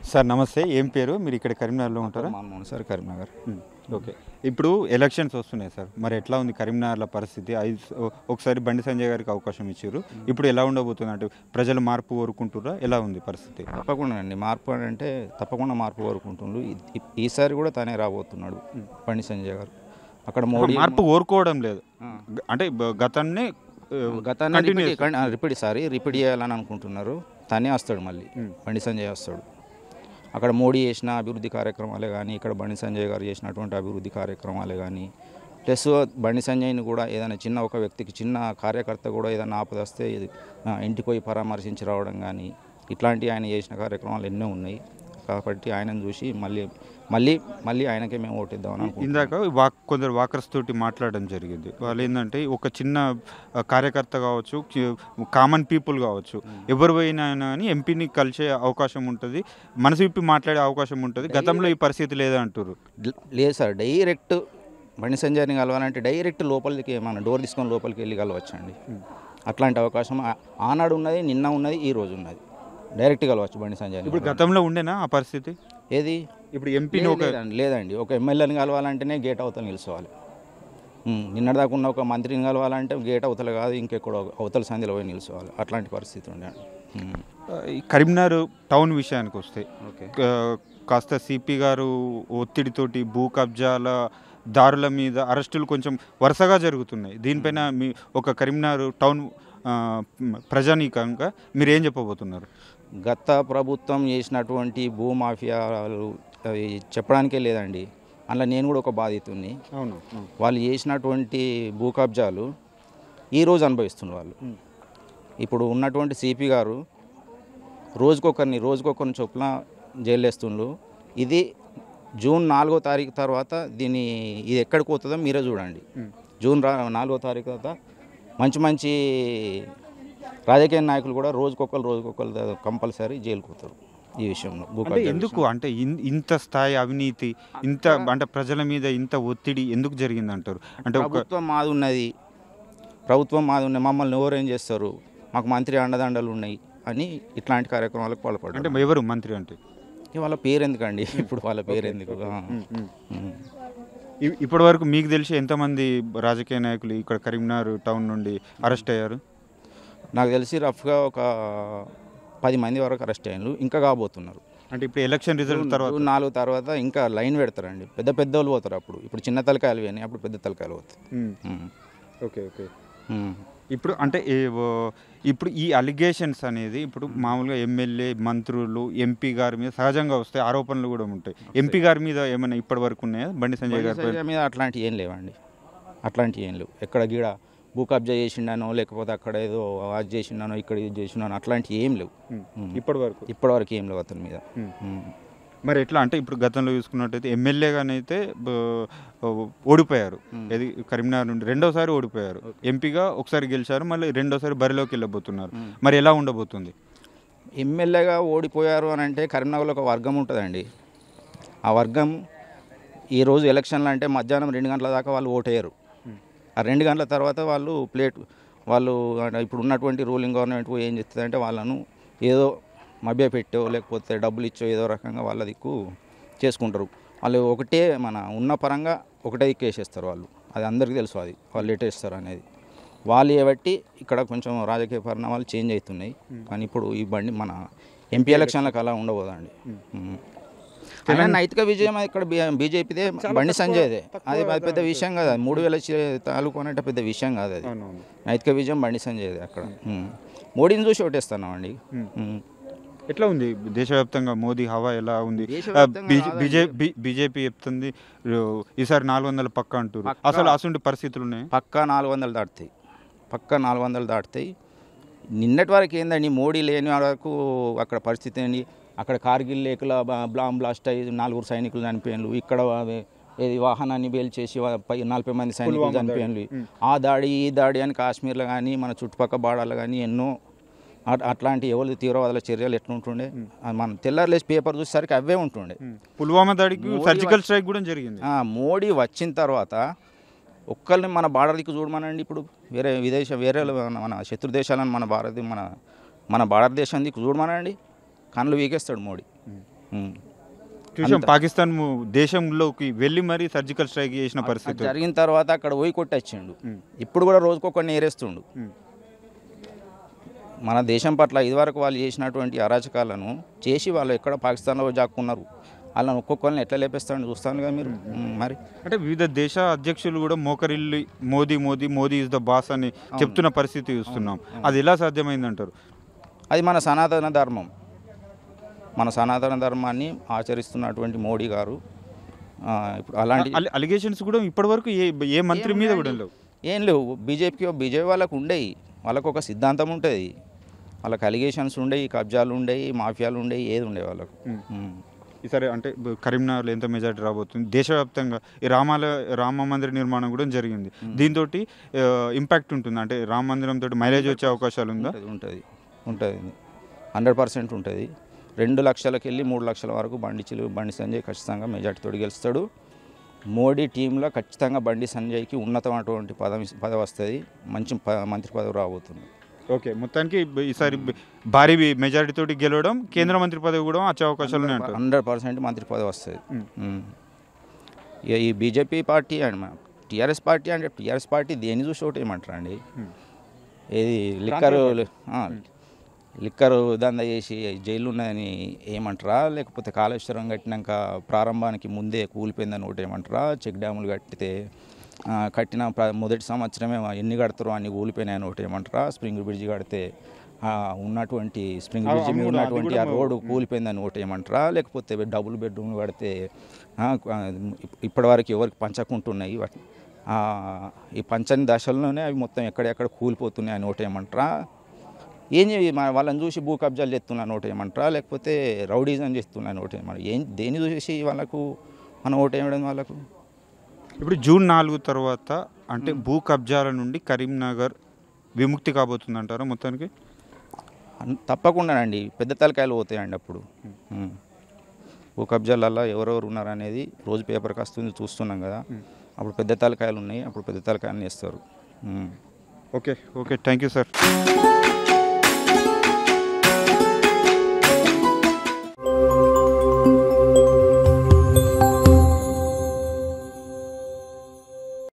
Sir నమస్తే ఏం పేరు మీరు ఇక్కడ కరీంనగర్లో ఉంటారా మన్మోహన్ సార్ కరీంనగర్ ఓకే ఇప్పుడు ఎలక్షన్స్ వస్తున్నాయి సార్ మరి ఎట్లా ఉంది కరీంనగర్ల పరిస్థితి ఐదు ఒకసారి బండి సంజయ్ గారికి అవకాశం ఇచ్చారు ఇప్పుడు ఎలా ఉండబోతుంది అంటే ప్రజలు మార్పు కోరుకుంటురా ఎలా ఉంది పరిస్థితి తప్పకుండా అండి మార్పు అని అంటే తప్పకుండా మార్పు కోరుకుంటుండ్రు ఈ- ఈ- ఈసారి కూడా తనే రాబోతున్నాడు బండి సంజయ్ గారు అక్కడ మోడీ మార్పు కోరుకోవడం లేదు గ- అంటే బ- గతాన్ని ఆ, గతాన్ని continuous. Repeat repeat sorry repeat చేయాలని అనుకుంటున్నారు తనే వస్తాడు మళ్ళీ బండి సంజయ్ వస్తాడు అక్కడ మోడీ చేసిన అభివృద్ధి కార్యక్రమాలే కానీ ఇక్కడ బండి సంజయ్ గారు చేసినటువంటి అభివృద్ధి కార్యక్రమాలే కానీ ప్లస్ బండి సంజయ్ని కూడా ఏదైనా చిన్న ఒక వ్యక్తికి చిన్న కార్యకర్త కూడా ఏదైనా ఆపదస్తే ఇది, ఆ, ఇంటికి పోయి పరామర్శించి రావడం కానీ ఇట్లాంటి ఆయన చేసిన కార్యక్రమాలు ఎన్నో ఉన్నాయి కాబట్టి ఆయనను చూసి మళ్ళీ మళ్ళీ మళ్ళీ ఆయనకే మేము ఓటిద్దామని అనుకుంటున్నాం ఇందాక వాక్ కొందరు వాకర్స్ తోటి మాట్లాడడం జరిగింది వాళ్ళు ఏంటంటే ఒక చిన్న ఆ, కార్యకర్త కావచ్చు కామన్ పీపుల్ కావచ్చు ఎవరు పోయినా అని ఎంపీని కలిసే అవకాశం ఉంటుంది మనసు విప్పి మాట్లాడే అవకాశం ఉంటుంది గతంలో ఈ పరిస్థితి లేదా అంటారు లేదు సార్ డైరెక్ట్ బండి సంజయ్ని కలవాలంటే డైరెక్ట్ లోపలికి మన డోర్ తీసుకొని లోపలికి వెళ్ళి కలవచ్చండి అట్లాంటి అవకాశం ఆ- ఆనాడు ఉన్నది నిన్న ఉన్నది ఈ రోజు ఉన్నది డైరెక్ట్ కలవచ్చు బండి సంజయ్ ఇప్పుడు గతంలో ఉండేనా ఆ పరిస్థితి ఏది ఇప్పుడు ఎంపీని లేదు, ఒక లేదండి లేదండి ఒక ఎమ్మెల్యేని కలవాలంటేనే గేట్ అవతల నిలుచోవాలి ఉమ్, నిన్నటిదాకా ఉన్న ఒక మంత్రిని కలవాలంటే గేట్ అవతల కాదు ఇంకెక్కడ అవతల సంధిలో పోయి నిలుచోవాలి అట్లాంటి పరిస్థితి ఉండే ఉమ్. ఆ, ఈ కరీంనగర్ టౌన్ విషయానికి వస్తే ఓకే కా- కాస్త సిపి గారు ఒత్తిడితోటి భూ కబ్జాల దారుల మీద అరెస్టులు కొంచెం వరుసగా జరుగుతున్నాయి దీనిపైన మీ ఒక కరీంనగర్ టౌన్ ఆ, ప్రజానీకంగా మీరు ఏం చెప్పబోతున్నారు గత ప్రభుత్వం చేసినటువంటి భూమాఫియాలు అవి చెప్పడానికే లేదండి అందులో నేను కూడా ఒక బాధితుడిని అవును వాళ్ళు చేసినటువంటి భూ కబ్జాలు ఈరోజు అనుభవిస్తున్నారు వాళ్ళు ఇప్పుడు ఉన్నటువంటి సిపి గారు రోజుకొకరిని రోజుకొకరిని చొప్పున జైలు వేస్తుండ్రు ఇది జూన్ నాలుగో తారీఖు తర్వాత దీన్ని ఇది ఎక్కడికి పోతుందో మీరే చూడండి జూన్ రా నాలుగో తారీఖు తర్వాత మంచి మంచి రాజకీయ నాయకులు కూడా రోజుకొకరు రోజుకొకరు కంపల్సరీ జైలుకు పోతారు ఈ విషయంలో భూ అంటే కబ్జాల ఎందుకు అంటే ఇన్- ఇంత స్థాయి అవినీతి ఇంత అంటే ప్రజల మీద ఇంత ఒత్తిడి ఎందుకు జరిగింది అంటారు అంటే ఒక ప్రభుత్వం మాది ఉన్నది ప్రభుత్వం మాది ఉన్నది మమ్మల్ని ఎవరేం చేస్తారు మాకు మంత్రి అండదండలు ఉన్నాయి అని ఇట్లాంటి కార్యక్రమాలకు పాల్పడ్డారు అంటే ఎవరు మంత్రి అంటే ఇక వాళ్ళ పేరు ఎందుకండి ఇప్పుడు వాళ్ళ పేరు ఎందుకు ఆ. ఉమ్. ఇ- ఇప్పటి వరకు మీకు తెలిసి ఎంతమంది రాజకీయ నాయకులు ఇక్కడ కరీంనగర్ టౌన్ నుండి అరెస్ట్ అయ్యారు నాకు తెలిసి రఫ్గా ఒక పది మంది వరకు అరెస్ట్ అయ్యారు ఇంకా కాబోతున్నారు అంటే ఇప్పుడు ఎలక్షన్ రిజల్ట్ తర్వాత జూన్ నాలుగు తర్వాత ఇంకా లైన్ పెడతారండి పెద్ద పెద్ద వాళ్ళు పోతారు అప్పుడు ఇప్పుడు చిన్న తలకాయలు అని అప్పుడు పెద్ద తలకాయలు పోతాయి ఉమ్, ఉమ్. ఓకే ఓకే ఉమ్. ఇప్పుడు అంటే ఏ- ఓ- ఇప్పుడు ఈ అలిగేషన్స్ అనేది ఇప్పుడు మామూలుగా ఎమ్మెల్యే మంత్రులు ఎంపీ గారి మీద సహజంగా వస్తాయి ఆరోపణలు కూడా ఉంటాయి ఎంపీ గారి మీద ఏమైనా ఇప్పటి వరకు ఉన్నాయా బండి సంజయ్ గారి పైన? సంజయ్ మీద అట్లాంటివి ఏం లేవండి అట్లాంటివి ఏం లేవు ఎక్కడ గీడ భూ కబ్జా చేసిండానో లేకపోతే అక్కడ ఏదో అది చేసిండానో ఇక్కడ ఇది చేసిండానో అట్లాంటివి ఏం లేవు ఉమ్. ఇప్పటి వరకు ఇప్పటివరకు ఏం లేవు అతని మీద ఉమ్. ఉమ్. మరి ఎట్లా అంటే ఇప్పుడు గతంలో చూసుకున్నట్టయితే ఎమ్మెల్యేగానైతే బ- ఓడిపోయారు ఇది కరీంనగర్ నుండి రెండోసారి ఓడిపోయారు ఎంపీగా ఒకసారి గెలిచారు మళ్ళీ రెండోసారి బరిలోకి వెళ్ళబోతున్నారు మరి ఎలా ఉండబోతుంది ఎమ్మెల్యేగా ఓడిపోయారు అని అంటే కరీంనగర్లో ఒక వర్గం ఉంటుందండి ఆ వర్గం ఈరోజు ఎలక్షన్లు అంటే మధ్యాహ్నం రెండు గంటల దాకా వాళ్ళు ఓటేయరు ఆ రెండు గంటల తర్వాత వాళ్ళు ప్లేట్ వాళ్ళు అంటే ఇప్పుడు ఉన్నటువంటి రూలింగ్ గవర్నమెంట్ ఏం చేస్తుందంటే వాళ్ళను ఏదో మభ్యపెట్టో లేకపోతే డబ్బులు ఇచ్చో ఏదో రకంగా వాళ్ళ దిక్కు చేసుకుంటారు వాళ్ళు ఒకటే మన ఉన్న పరంగా ఒకటే దిక్కు వేసేస్తారు వాళ్ళు అది అందరికీ తెలుసు అది వాళ్ళు ఎటేస్తారు అనేది వాళ్ళు ఏబట్టి ఇక్కడ కొంచెం రాజకీయ పరిణామాలు చేంజ్ అవుతున్నాయి కానీ ఇప్పుడు ఈ బండి మన ఎంపీ ఎలక్షన్లకు అలా ఉండబోదండి ఉమ్. అయినా నైతిక విజయం ఇక్కడ బీజేపీదే బండి సంజయ్దే అది అది పెద్ద విషయం కాదు అది మూడు వేల చి- తాలూకు అంటే పెద్ద విషయం కాదు అది అవునవును నైతిక విజయం బండి సంజయ్దే అక్కడ ఉమ్. మోడీని చూసి ఓటేస్తున్నామండి ఉమ్. ఎట్లా ఉంది దేశవ్యాప్తంగా మోదీ హవా ఎలా ఉంది దేశవ్యాప్తంగా బీజే- కాదండి. బీజే- బీ- బీజేపీ చెప్తుంది "రో, ఈసారి నాలుగు వందల పక్క అంటారు పక్కా. అసలు అసలు పరిస్థితులు ఉన్నాయి పక్కా నాలుగు వందలు దాటుతాయి పక్కా నాలుగు వందలు దాటుతాయి నిన్నటి వరకు ఏందండి మోడీ లేని వరకు అక్కడ పరిస్థితి ఏంటి అక్కడ కార్గిల్ లేకుల బ్లామ్ బ్లాస్ట్ అయ్యి నలుగురు సైనికులు చనిపోయినారు ఇక్కడ అవి- ఏది వాహనాన్ని బేల్చేసి వా- పై నలభై మంది సైనికులు చనిపోయినారు ఆ దాడి ఈ దాడి అని కాశ్మీర్లో కానీ మన చుట్టుపక్కల బాడాలు కానీ ఎన్నో అట్- అట్లాంటి ఎవరు తీవ్రవాదుల చర్యలు ఎట్లుంటుండే అది మనం తెల్లారులేసి పేపర్ చూసేసరికి అవే ఉంటుండే పుల్వామా దాడికి మోడీ సర్జికల్ స్ట్రైక్ కూడా జరిగింది ఆ, మోడీ వచ్చిన తర్వాత ఒక్కరిని మన బార్డర్కి చూడమనండి ఇప్పుడు వేరే విదేశ వేరే మన- మన శత్రు దేశాలను మన భారత మన మన భారతదేశం దిక్కు చూడమనండి కళ్ళు వీకేస్తాడు మోడీ ఉమ్. చూసాం పాకిస్తాన్ ము- దేశంలోకి వెళ్ళి మరీ సర్జికల్ స్ట్రైక్ చేసిన అది పరిస్థితి జరిగిన తర్వాత అక్కడ పోయి కొట్టొచ్చిండు ఉమ్. ఇప్పుడు కూడా రోజుకొకరిని ఏరేస్తుండు ఉమ్. మన దేశం పట్ల ఇదివరకు వాళ్ళు చేసినటువంటి అరాచకాలను చేసి వాళ్ళు ఎక్కడ పాకిస్తాన్లో జాక్కున్నారు వాళ్ళని ఒక్కొక్కరిని ఎట్లా లేపేస్తారని చూస్తాను కదా మీరు ఉమ్, మరి అంటే వివిధ దేశ అధ్యక్షులు కూడా మోకరిల్లి Modi Modi Modi is the boss అని చెప్తున్న పరిస్థితి చూస్తున్నాం అది ఎలా సాధ్యమైందంటారు అది మన సనాతన ధర్మం మన సనాతన ధర్మాన్ని ఆచరిస్తున్నటువంటి మోడీ గారు ఆ, ఇప్పుడు అలాంటి అలిగేషన్స్ కూడా ఇప్పటివరకు ఏ ఏ మంత్రి మీద కూడా లేవు ఏం లేవు బీజేపీకి బీజేపీ వాళ్ళకు ఉండేవి వాళ్ళకు ఒక సిద్ధాంతం ఉంటుంది వాళ్ళకి అలిగేషన్స్ ఉండేవి కబ్జాలు ఉండేవి మాఫియాలు ఉండేవి ఏది ఉండే వాళ్ళకు ఉమ్. ఈసారి అంటే బ- కరీంనగర్లో ఎంత మెజార్టీ రాబోతుంది దేశవ్యాప్తంగా ఈ రామాల రామ మందిర నిర్మాణం కూడా జరిగింది దీంతో ఇంపాక్ట్ ఉంటుంది అంటే రామ మందిరం తోటి మైలేజ్ వచ్చే అవకాశాలు ఉందా ఉంటుంది ఉంటుంది ఉంటుంది హండ్రెడ్ పర్సెంట్ ఉంటుంది రెండు లక్షలకి వెళ్ళి మూడు లక్షల వరకు బండి చిలు బండి సంజయ్ ఖచ్చితంగా మెజార్టీతో గెలుస్తాడు మోడీ టీంలో ఖచ్చితంగా బండి సంజయ్కి ఉన్నతమైనటువంటి పదవి పదవి వస్తుంది మంచి ప- మంత్రి పదవి రాబోతుంది ఓకే మొత్తానికి బ- ఈసారి బ- భారీ మెజారిటీ తోటి గెలవడం కేంద్ర మంత్రి పదవి కూడా వచ్చే అవకాశాలు ఉన్నాయంటారు హండ్రెడ్ పర్సెంట్ మంత్రి పదవి వస్తుంది ఉమ్. ఉమ్. ఇక ఈ BJP party and TRS party అంటే టీఆర్ఎస్ పార్టీ దేన్ని చూసి ఒకటి ఏమంటారా అండి ఉమ్. ఏది లిక్కర్ లిక్కర్ దందా చేసి జైలు ఉన్నదని ఏమంటారా లేకపోతే కాళేశ్వరం కట్టినాక ప్రారంభానికి ముందే కూలిపోయిందని ఒకటి ఏమంటారా చెక్ డ్యాములు కట్టితే ఆ, కట్టిన ప్ర- మొదటి సంవత్సరమే ఎన్ని కడతారో అన్ని కూలిపోయినాయని ఒకటి ఏమంటారా స్ప్రింగ్ బ్రిడ్జ్ కడితే ఆ, ఉన్నటువంటి స్ప్రింగ్ ఆ, బ్రిడ్జ్ మీద అమ్ముడు, అది ఉన్నటువంటి ఆ కూడా రోడ్డు కూలిపోయిందని ఒకటి ఏమంటారా లేకపోతే డబుల్ బెడ్రూమ్ కడితే ఆ, ఆ, ఇప్పటివరకు ఎవరికి పంచకుంటున్నాయి వాటి ఆ, ఈ పంచని దశల్లోనే అవి మొత్తం ఎక్కడెక్కడ కూలిపోతున్నాయి అని ఒకటి ఏమంటారా ఏం చేయ మన వాళ్ళని చూసి భూ కబ్జాలు చేస్తున్నాను ఒకటి ఏమంటారా లేకపోతే రౌడీజం చేస్తున్నాను ఒకటి ఏమంటారా ఏం దేన్ని చూసి వాళ్ళకు మనం ఒకటి ఏమడం వాళ్ళకు ఇప్పుడు జూన్ నాలుగు తర్వాత అంటే భూ కబ్జాల నుండి కరీంనగర్ విముక్తి కాబోతుంది అంటారా మొత్తానికి అన్- తప్పకుండానండి పెద్ద తలకాయలు పోతాయండి అప్పుడు ఉమ్. భూ కబ్జాలల్లో ఎవరెవరు ఉన్నారనేది రోజు పేపర్కి వస్తుంది చూస్తున్నాం కదా అప్పుడు పెద్ద తలకాయలు ఉన్నాయి అప్పుడు పెద్ద తలకాయలు వేస్తారు ఉమ్. Okay okay thank you sir